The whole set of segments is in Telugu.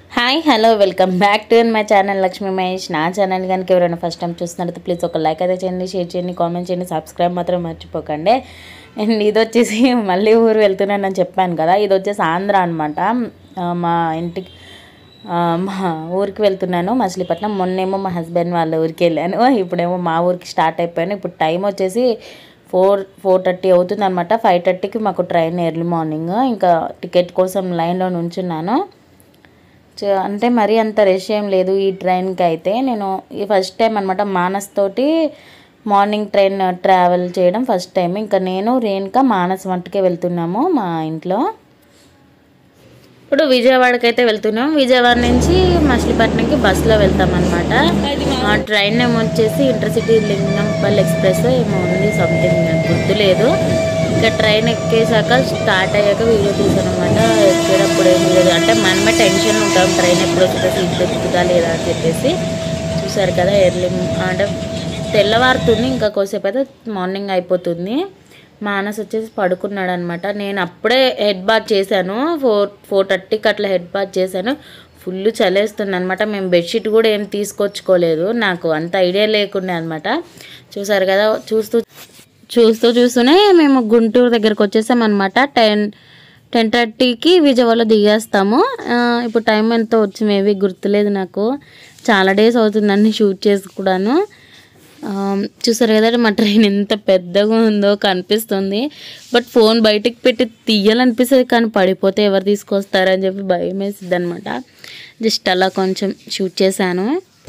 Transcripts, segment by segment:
Hi hello welcome back to my channel Lakshmi Mahesh నా ఛానల్ కనుక ఎవరైనా ఫస్ట్ టైం చూస్తున్నట్టు ప్లీజ్ ఒక లైక్ అయితే చేయండి షేర్ చేయండి కామెంట్ చేయండి సబ్స్క్రైబ్ మాత్రం మర్చిపోకండి అండ్ ఇది వచ్చేసి మళ్ళీ ఊరు వెళ్తున్నానని చెప్పాను కదా ఇది వచ్చేసి ఆంధ్ర అనమాట మా ఇంటికి ఆ, మా ఊరికి వెళ్తున్నాను మచిలీపట్నం మొన్నేమో మా హస్బెండ్ వాళ్ళ ఊరికి వెళ్ళాను ఇప్పుడేమో మా ఊరికి స్టార్ట్ అయిపోయాను ఇప్పుడు టైం వచ్చేసి ఫోర్ ఫోర్ థర్టీ అవుతుంది అనమాట ఫైవ్ థర్టీకి మాకు ట్రైన్ ఎర్లీ మార్నింగ్ ఇంకా టికెట్ కోసం లైన్లో నుంచున్నాను చ- అంటే మరీ అంత రష్ ఏం లేదు ఈ ట్రైన్కి అయితే నేను ఈ ఫస్ట్ టైం అనమాట మానస్ తోటి మార్నింగ్ ట్రైన్ ట్రావెల్ చేయడం ఫస్ట్ టైం ఇంకా నేను రేణుక మానస్ వంటకే వెళ్తున్నాము మా ఇంట్లో ఇప్పుడు విజయవాడకి అయితే వెళ్తున్నాం విజయవాడ నుంచి మచిలీపట్నంకి బస్సులో వెళ్తాం అనమాట ఆ ట్రైన్ ఏమో వచ్చేసి ఇంటర్సిటీ లింగంపల్లి ఎక్స్ప్రెస్ ఏమో ఉంది సంథింగ్ గుర్తులేదు ఇంకా ట్రైన్ ఎక్కేసాక స్టార్ట్ అయ్యాక వీడియో తీసాను అనమాట ఎక్కేటప్పుడు ఏం లేదు అంటే మనమే టెన్షన్ ఉంటాం ట్రైన్ ఎప్పుడు వస్తుందో సీట్ దొరుకుతుందా లేదా అని చెప్పేసి చూసారు కదా ఎర్లీ అంటే తెల్లవారుతుంది ఇంకా కొద్దిసేపు అయితే మార్నింగ్ అయిపోతుంది మానస్ వచ్చేసి పడుకున్నాడు అనమాట నేను అప్పుడే హెడ్ బాత్ చేశాను ఫోర్ ఫోర్ థర్టీకి అట్లా హెడ్ బాత్ చేశాను ఫుల్ చలేస్తుంది అనమాట మేము బెడ్షీట్ కూడా ఏం తీసుకొచ్చుకోలేదు నాకు అంత ఐడియా లేకుండా అనమాట చూసారు కదా చూస్తూ చూస్తూ చూస్తూనే మేము గుంటూరు దగ్గరకు వచ్చేసాం అనమాట టెన్ టెన్ థర్టీకి విజయవాడలో దిగేస్తాము ఆ, ఇప్పుడు టైం ఎంత వచ్చి మేబీ గుర్తులేదు నాకు చాలా డేస్ అవుతుందండి షూట్ చేసి కూడాను ఆ, చూసారు కదా మా ట్రైన్ ఎంత పెద్దగా ఉందో కనిపిస్తుంది బట్ ఫోన్ బయటికి పెట్టి తీయాలనిపిస్తుంది కానీ పడిపోతే ఎవరు తీసుకొస్తారని చెప్పి భయం వేసిద్ది అనమాట జస్ట్ అలా కొంచెం షూట్ చేశాను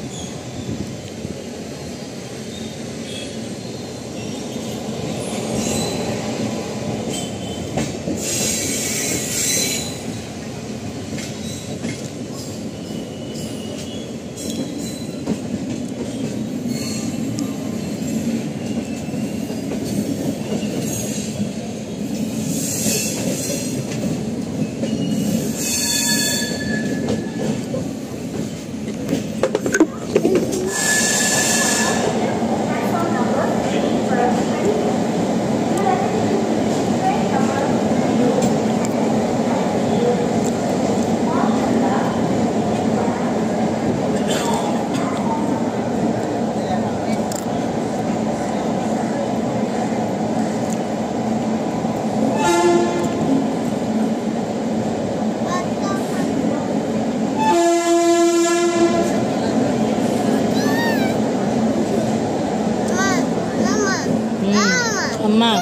అమ్మా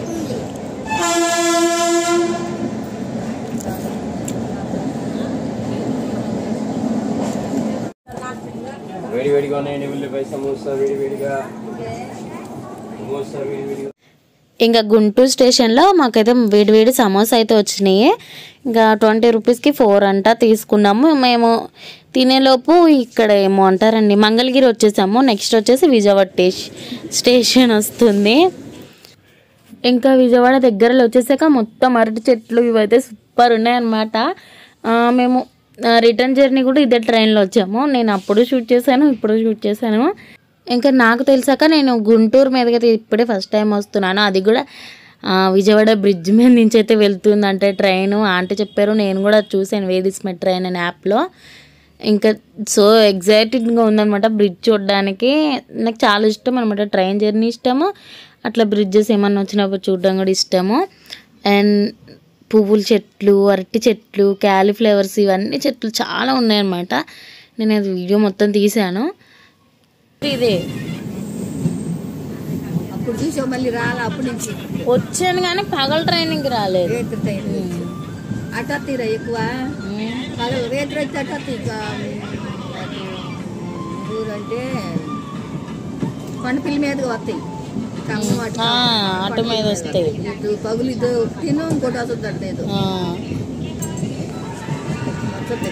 వేడి వేడిగా ఉన్నాయండి ఉల్లిపాయ సమోసా వేడి వేడిగా సమోసా వేడి వేడిగా ఇంకా గుంటూరు స్టేషన్లో మాకైతే వేడివేడి సమోసా అయితే వచ్చినాయి ఇంకా ట్వంటీ రూపీస్కి ఫోర్ అంట తీసుకున్నాము మేము తినేలోపు ఇక్కడ ఏమో అంటారండి మంగళగిరి వచ్చేసాము నెక్స్ట్ వచ్చేసి విజయవాడ టేష్ స్టేషన్ వస్తుంది ఇంకా విజయవాడ దగ్గరలో వచ్చేసాక మొత్తం అరటి చెట్లు ఇవైతే సూపర్ ఉన్నాయన్నమాట ఆ, మేము రిటర్న్ జర్నీ కూడా ఇదే ట్రైన్లో వచ్చాము నేను అప్పుడు షూట్ చేశాను ఇప్పుడు షూట్ చేశాను ఇంకా నాకు తెలిసాక నేను గుంటూరు మీదకి అయితే ఇప్పుడే ఫస్ట్ టైం వస్తున్నాను అది కూడా ఆ, విజయవాడ బ్రిడ్జ్ మీద నుంచి అయితే వెళ్తుంది అంటే ట్రైన్ ఆంటీ చెప్పారు నేను కూడా చూశాను వేదిస్ మెట్ ట్రైన్ అనే యాప్లో ఇంకా సో ఎగ్జైటింగ్గా ఉందన్నమాట బ్రిడ్జ్ చూడడానికి నాకు చాలా ఇష్టం అనమాట ట్రైన్ జర్నీ ఇష్టము అట్లా బ్రిడ్జెస్ ఏమన్నా వచ్చినప్పుడు చూడడం కూడా ఇష్టము అండ్ పువ్వుల చెట్లు అరటి చెట్లు క్యాలీఫ్లవర్స్ ఇవన్నీ చెట్లు చాలా ఉన్నాయన్నమాట నేను అది వీడియో మొత్తం తీశాను ఇదే అప్పుడు చూసావు మళ్ళీ రాలా అప్పటి నుంచి వచ్చాను కానీ పగల ట్రైనింగ్ రాలేదు రేత్రి టైం అటా తీరా ఎక్కువ పగలు రేత్రి అయితే అటా తీక ఊరంటే కొండపిల్లి మీదగా వస్తాయి కమ్మం అటు ఆ, అటు మీద వస్తాయి ఇటు పగులు ఇది తిను ఇంకోటి వస్తుంది అటు లేదు ఆ, వస్తుంది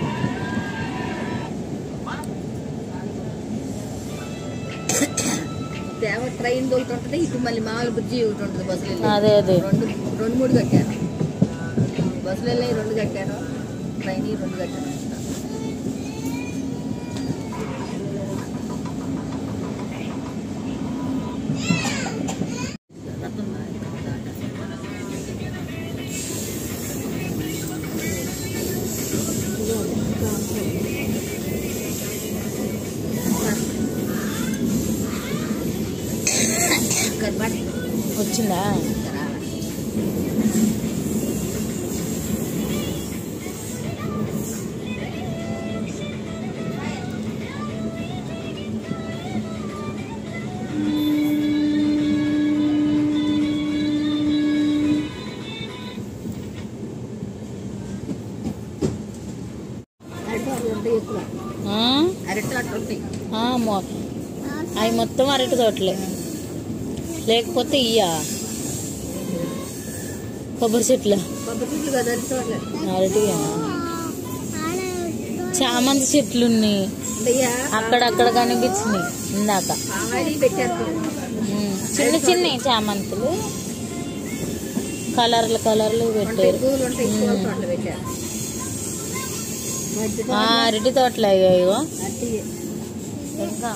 దేవ ట్రైన్ ఒకటి ఉంటుంది ఇటు మళ్ళీ మామూలు బ్రిడ్జి ఒకటి ఉంటుంది బస్సులు వెళ్ళేది. అదే అదే రెండు రెండు మూడు కట్టారు బస్సులు వెళ్ళి రెండు కట్టారు ట్రైన్ రెండు కట్టారు వచ్చిందా అరటి ఉంటాయి ఎక్కువ ఆ? అరటి అట్లా ఉంటాయి ఆ, మొ- అవి మొత్తం అరటి తోటలే లేకపోతే ఇయ్యా కొబ్బరి చెట్లు కొబ్బరి చెట్లు కదా అరటి తోటలే అరటి చామంతి చెట్లు ఉన్నాయి ఉండయ్యా అక్కడక్కడ కనిపించినాయి ఇందాక పామాయిలు పెట్టారు ఉమ్, చిన్న చిన్న చామంతులు కలర్లు కలర్లు ఉంటాయి పెట్టారు పూలు ఉంటాయి పూల తోటలు పెట్టారు మధ్య ఆ, అరటి తోటలు అయ్యాయో అట్టి ఇంకా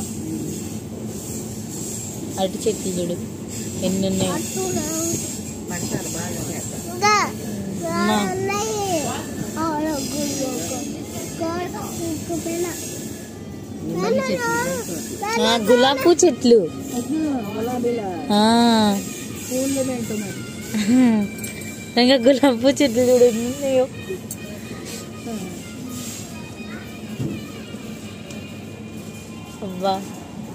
అరటి చెట్లు చూడు ఎన్ని ఉన్నాయి పంటారు బాగా చేస్తారు అమ్మా. నిమ్మల చెట్లు ఆ, గులాబీ చెట్లు గులాబీల ఆ, పూలు పెంటున్నాయి ఇంకా గులాబీ చెట్లు చూడు ఎన్ని ఉన్నాయో అబ్బా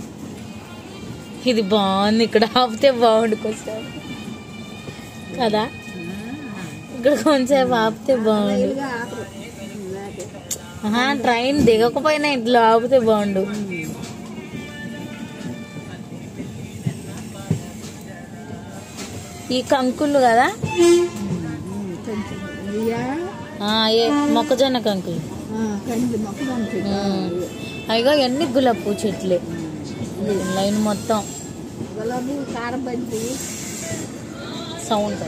ఇది బాగుంది ఇక్కడ ఆపితే బాగుండు కొంచెం కదా ఇక్కడ కొంచెం ఆపితే బాగుండు ఇదిగా ఆపరు ఇలాగే. ఆహా, ట్రైన్ దిగకపోయినా ఇట్లా ఆపితే బాగుండు ఈ కంకులు కదా కొంచెం ఇయ్యా ఆ, ఏ మొక్కజొన్న కంకులు కంది మొక్కలు ఉంటాయి ఉమ్. అయ్యో ఎన్ని గులాబీ చెట్లే లైన్ మొత్తం గులాబీ కారం బంతి సౌండ్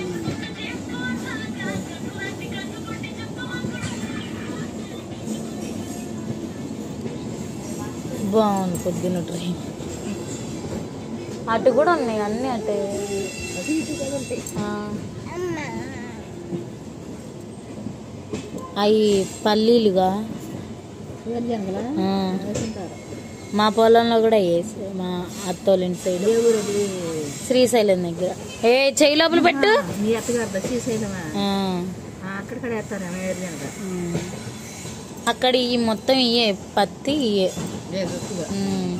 బాగుంది పొద్దున్న ట్రైన్ అటు కూడా ఉన్నాయి అన్ని అటే అది ఇది కూడా ఉంటాయి అవి పల్లీలుగా వేరుశనగలా? ఆ. వేసుకుంటారు మా పొలంలో కూడా వేసి మా అత్తోళ్ళ సైడ్ ఏ ఊరు అది? శ్రీశైలం దగ్గర ఏ చెయ్యి లోపల పెట్టు మీ అత్తగారు శ్రీశైలమా ఆ. అక్కడిక్కడ వేస్తారా వేరుశనగ ఉమ్. అక్కడ ఈ మొత్తం ఇయే పత్తి ఇయే లేదు ఎక్కువ ఉమ్.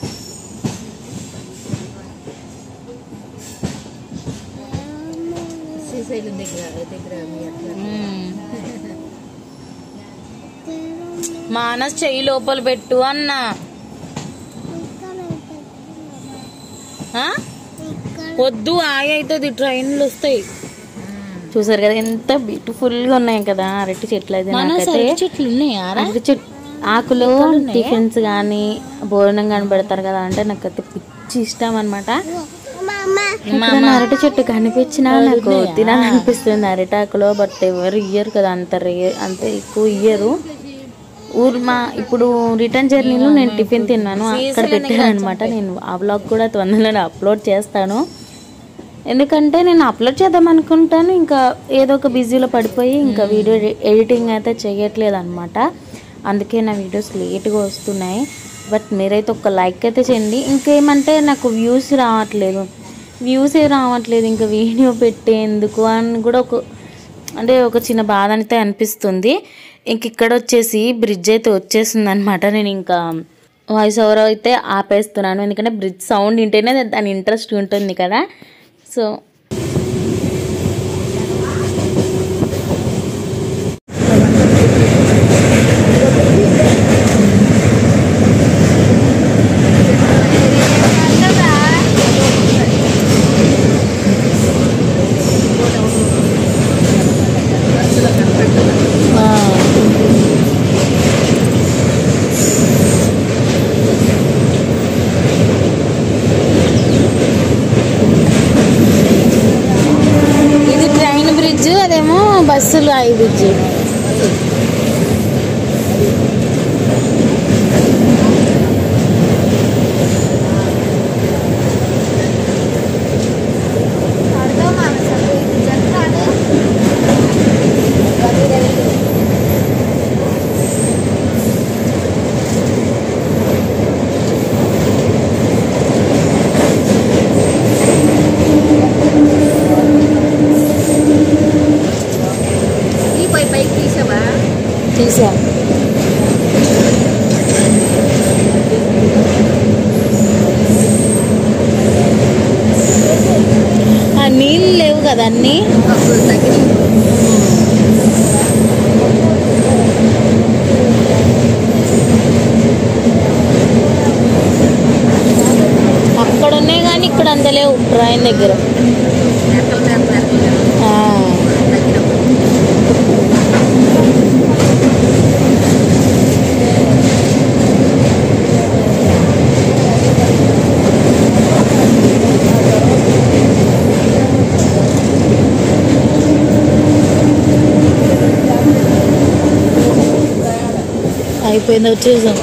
శ్రీశైలం దగ్గర దగ్గర మీ అత్తగారు ఉమ్. మానస్ చెయ్యి లోపల పెట్టు అన్న ఆ? వద్దు ఆగి అవుతుంది ట్రైన్లు వస్తాయి చూసారు కదా ఎంత బ్యూటిఫుల్ గా ఉన్నాయి కదా అరటి చెట్లు అయితే నాకైతే చెట్లు ఉన్నాయా అరటి చెట్లు ఆకులు టిఫిన్స్ కానీ భోజనం కానీ పెడతారు కదా అంటే నాకైతే పిచ్చి ఇష్టం అనమాట అరటి చెట్టు కనిపించినా నాకు తినాలనిపిస్తుంది అరిటాకులో బట్ ఎవరు ఇయ్యరు కదా అంత రే అంత ఎక్కువ ఇయ్యరు ఊరు మా ఇప్పుడు రిటర్న్ జర్నీలో నేను టిఫిన్ తిన్నాను అక్కడ పెట్టాను అనమాట నేను ఆ బ్లాగ్ కూడా తొందరలో అప్లోడ్ చేస్తాను ఎందుకంటే నేను అప్లోడ్ చేద్దాం అనుకుంటాను ఇంకా ఏదో ఒక బిజీలో పడిపోయి ఇంకా వీడియో ఎడిటింగ్ అయితే చేయట్లేదు అనమాట అందుకే నా వీడియోస్ లేట్గా వస్తున్నాయి బట్ మీరైతే ఒక లైక్ అయితే చేయండి ఇంకేమంటే నాకు వ్యూస్ రావట్లేదు వ్యూస్ ఏ రావట్లేదు ఇంకా వీడియో పెట్టేందుకు అని కూడా ఒక అంటే ఒక చిన్న బాధ అయితే అనిపిస్తుంది ఇంక ఇక్కడ వచ్చేసి బ్రిడ్జ్ అయితే వచ్చేసింది అనమాట నేను ఇంకా వాయిస్ ఓవర్ అయితే ఆపేస్తున్నాను ఎందుకంటే బ్రిడ్జ్ సౌండ్ వింటేనే దాని ఇంట్రెస్ట్ ఉంటుంది కదా సో ఇది ట్రైన్ బ్రిడ్జ్ అదేమో బస్సులు ఐ బ్రిడ్జ్ తీసా ఆ నీళ్ళు లేవు కదా అన్నీ అప్పుడు తగ్గినాయి అక్కడ ఉన్నాయి కానీ ఇక్కడ అంత లేవు ట్రైన్ దగ్గర మెక్కల మీద మెక్కలు మీద ఆ, తగ్గినప్పుడు అయిపోయింది వచ్చేసాం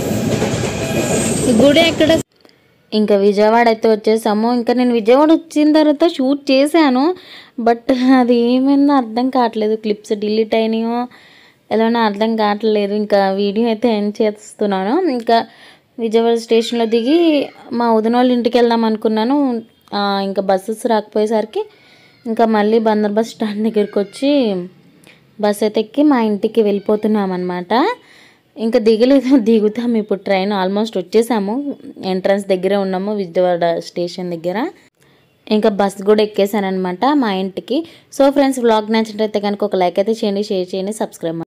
ఈ గుడి ఎక్కడ ఇంకా విజయవాడ అయితే వచ్చేసాము ఇంకా నేను విజయవాడ వచ్చిన తర్వాత షూట్ చేశాను బట్ అది ఏమైందో అర్థం కావట్లేదు క్లిప్స్ డిలీట్ అయినాయో ఎలానో అర్థం కావట్లేదు ఇంకా వీడియో అయితే ఎండ్ చేస్తున్నాను ఇంకా విజయవాడ స్టేషన్లో దిగి మా వదిన వాళ్ళ ఇంటికి వెళ్దాం అనుకున్నాను ఆ, ఇంకా బస్సెస్ రాకపోయేసరికి ఇంకా మళ్ళీ బందర్ బస్ స్టాండ్ దగ్గరికి వచ్చి బస్ అయితే ఎక్కి మా ఇంటికి వెళ్ళిపోతున్నాం అనమాట ఇంకా దిగలేదు దిగుతాం ఇప్పుడు ట్రైన్ ఆల్మోస్ట్ వచ్చేసాము ఎంట్రన్స్ దగ్గరే ఉన్నాము విజయవాడ స్టేషన్ దగ్గర ఇంకా బస్ కూడా ఎక్కేసాను అనమాట మా ఇంటికి సో ఫ్రెండ్స్ వ్లాగ్ నచ్చినట్లయితే కనుక ఒక లైక్ అయితే చేయండి షేర్ చేయండి సబ్స్క్రైబ్